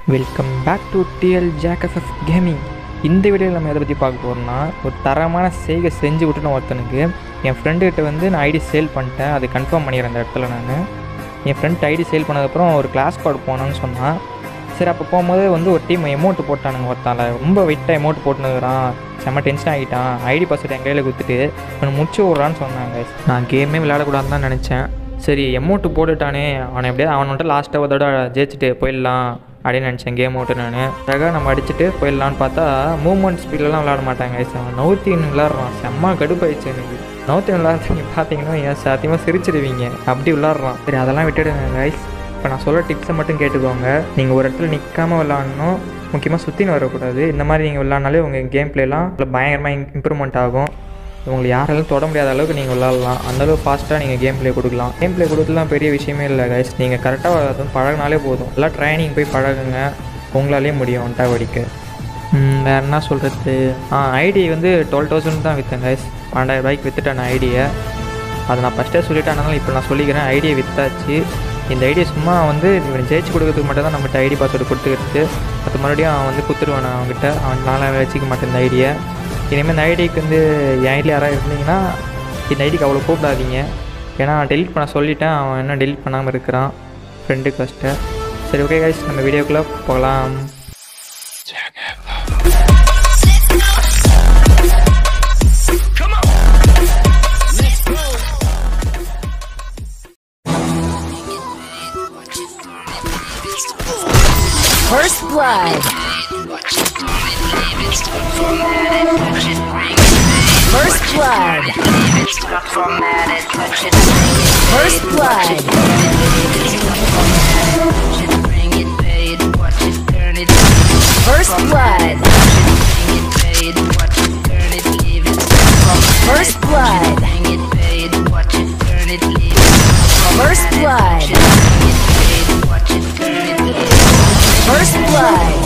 Welcome back to டிஎல் ஜேக்எஃப்எஃப் gaming இந்த வீடியோவில் நம்ம எதை பற்றி பார்க்க போகிறோம்னா ஒரு தரமான செய்கை செஞ்சு விட்டுன ஒருத்தனுக்கு என் ஃப்ரெண்டுகிட்ட வந்து நான் ஐடி சேல் பண்ணிட்டேன் அது கன்ஃபார்ம் பண்ணிடுறேன் அந்த இடத்துல நான் என் ஃப்ரெண்ட் ஐடி சேல் பண்ணதுக்கப்புறம் ஒரு கிளாஸ் கார்டு போனோன்னு சொன்னான் சரி அப்போ போகும்போது வந்து ஒரு டீம் எமௌண்ட் போட்டானுங்க ஒருத்தால ரொம்ப வெயிட்டாக எமௌண்ட் போட்டுனுக்குறான் செம்ம டென்ஷன் ஆகிட்டான் ஐடி பாஸ்வேர்ட் என் கையில் கொடுத்துட்டு அவனை முடிச்சு விட்றான்னு சொன்னாங்க நான் கேமே விளையாடக்கூடாதுன்னு தான் நினச்சேன் சரி எமௌண்ட்டு போட்டுட்டானே அவனை எப்படியாவது அவன்கிட்ட லாஸ்ட்டாக ஒரு தடவை ஜெயிச்சுட்டு போயிடலாம் அப்படின்னு நினச்சேன் கேம் அவுட்டு நான் அழகாக நம்ம அடிச்சுட்டு போயிடலான்னு பார்த்தா மூவ்மெண்ட் ஸ்பீட்லலாம் விளாட மாட்டாங்க அவன் நவுத்தின்னு விளாட்றான் செம்ம கடுப்பாயிடுச்சு எனக்கு நவுத்தி விளாட்றீங்க பார்த்தீங்கன்னா ஏன் சத்தியமாக சிரிச்சிடுவீங்க அப்படி விளாட்றான் சரி அதெல்லாம் விட்டுடுங்க கைஸ் இப்போ நான் சொல்கிற டிப்ஸை மட்டும் கேட்டுக்கோங்க நீங்கள் ஒரு இடத்துல நிற்காம விளாட்ணும் முக்கியமாக சுற்றின்னு வரக்கூடாது இந்த மாதிரி நீங்கள் விளாட்னாலே உங்கள் கேம் பிளேலாம் பயங்கரமாக இம்ப்ரூவ்மெண்ட் ஆகும் உங்களுக்கு யாராலும் தொட முடியாத அளவுக்கு நீங்கள் விளாட்லாம் அந்தளவு ஃபாஸ்ட்டாக நீங்கள் கேம் ப்ளே கொடுக்கலாம் கேம் ப்ளே கொடுக்கலாம் பெரிய விஷயமே இல்லை கைஸ் நீங்கள் கரெக்டாக அதுவும் பழகினாலே போதும் எல்லாம் ட்ரைனிங் போய் பழகுங்க உங்களாலே முடியும் ஒன்ட்டா வடிக்க வேறு என்ன சொல்கிறது ஆ ஐடி வந்து டுவெல் தௌசண்ட் தான் விற்றேன் கைஸ் பன்னெண்டாயிரம் ரூபாய்க்கு விற்றுட்டேன் நான் ஐடியை அதை நான் ஃபஸ்ட்டே சொல்லிட்டேன் அதனால இப்போ நான் சொல்லிக்கிறேன் ஐடியை விற்றாச்சு இந்த ஐடியை சும்மா வந்து இவன் ஜெயிச்சு கொடுக்கறதுக்கு மட்டும் தான் நம்மகிட்ட ஐடி பாஸ்வேர்டு கொடுத்துக்கிட்டு அது மறுபடியும் அவன் வந்து குத்துருவான் அவன்கிட்ட அவன் நாளாக வச்சுக்க மாட்டேன் இந்த ஐடியை இனிமேல் இந்த ஐடிக்கு வந்து என் ஐடியில் யாராவது இருந்தீங்கன்னா இந்த ஐடிக்கு அவ்வளோ கூப்பிடாதீங்க ஏன்னா டெலிட் பண்ண சொல்லிட்டேன் அவன் இன்னும் டெலிட் பண்ணாமல் இருக்கிறான் ஃப்ரெண்டு ஃபஸ்ட்டு சரி ஓகே கைஸ் நம்ம வீடியோக்குள்ளே போகலாம் First blood. First blood. First blood. First blood. First blood. First blood. First blood.